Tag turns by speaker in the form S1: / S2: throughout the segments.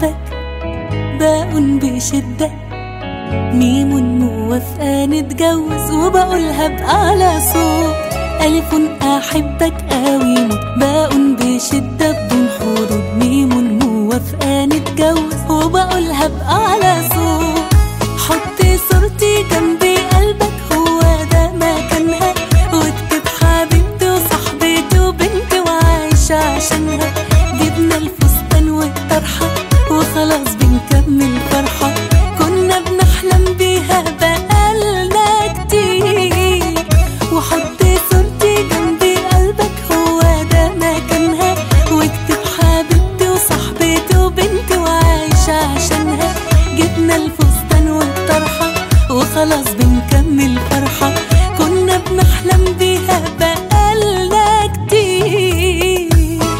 S1: أحبك باء بشدة ميم موافقة نتجوز وبقولها بأعلى صوت ألف أحبك قوي موت باء بشدة بدون حدود ميم موافقة نتجوز وبقولها بأعلى صوت حط صورتي جنبي قلبك هو ده مكانها واكتب حبيبتي وصاحبتي وبنتي وعايشة عشانها جبنا الفستان والطرحة وخلاص بنكمل فرحة كنا بنحلم بيها بقالنا كتير وحط صورتي جنبي قلبك هو ده مكانها واكتب حبيبتي وصاحبتي وبنتي وعايشة عشانها جبنا الفستان والطرحة وخلاص بنكمل فرحة كنا بنحلم بيها بقالنا كتير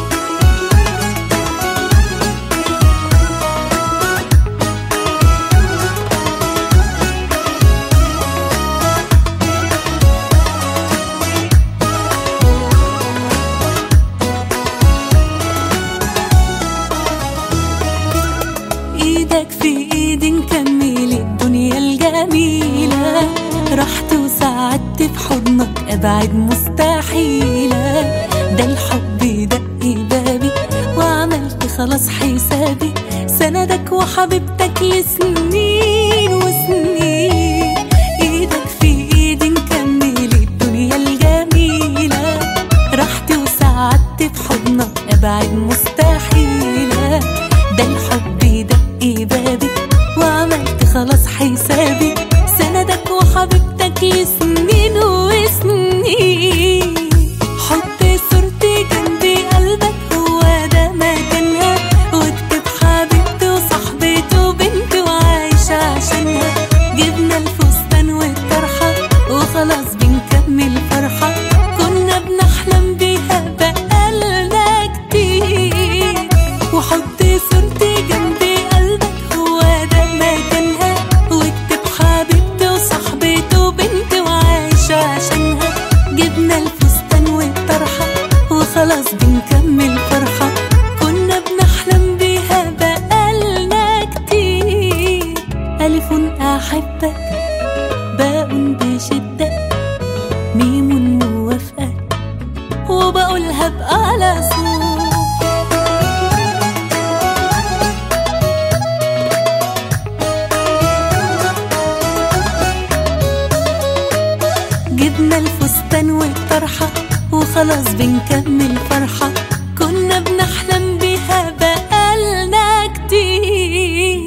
S1: ايدك في ايدي نكمل الدنيا الجميلة رحت وسعدت في حضنك ابعد مستحيلة ده الحب دق بابي وعملت خلاص حسابي سندك وحبيبتك لسنين وسنين ايدك في ايدي نكمل الدنيا الجميلة رحت وسعدت في حضنك ابعد مستحيلة ده الحب دق بابي وعملت خلاص حسابي سندك وحبيبتك لسنين وسنين حط صورتي جنبي قلبك هو ده مكانها واكتب حبيبتي وصاحبتي وبنتي وعايشة عشانها جبنا الفستان والطرحة وخلاص بنكمل فرحة كنا بنحلم بيها بقالنا كتير وحط صورتي جنبي قلبك هو ده مكانها واكتب حبيبتي وصاحبتي وبنتي وعايشة عشانها جبنا الفستان والطرحة وخلاص بنكمل فرحة كنا بنحلم بيها بقالنا كتير ألف أحبك باء بشدة ميم موافقة وبقولها بأعلى صوت جبنا الفستان والطرحة وخلاص بنكمل فرحة كنا بنحلم بيها بقالنا كتير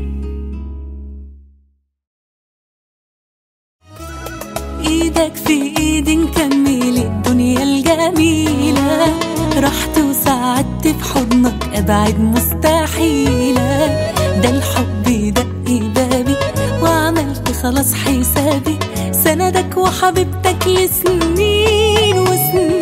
S1: ايدك في ايدي نكمل الدنيا الجميلة رحت وسعدت في حضنك ابعد مستحيلة ده الحب دق بابي وعملت خلاص حسابي سندك وحبيبتك لسنين وسنين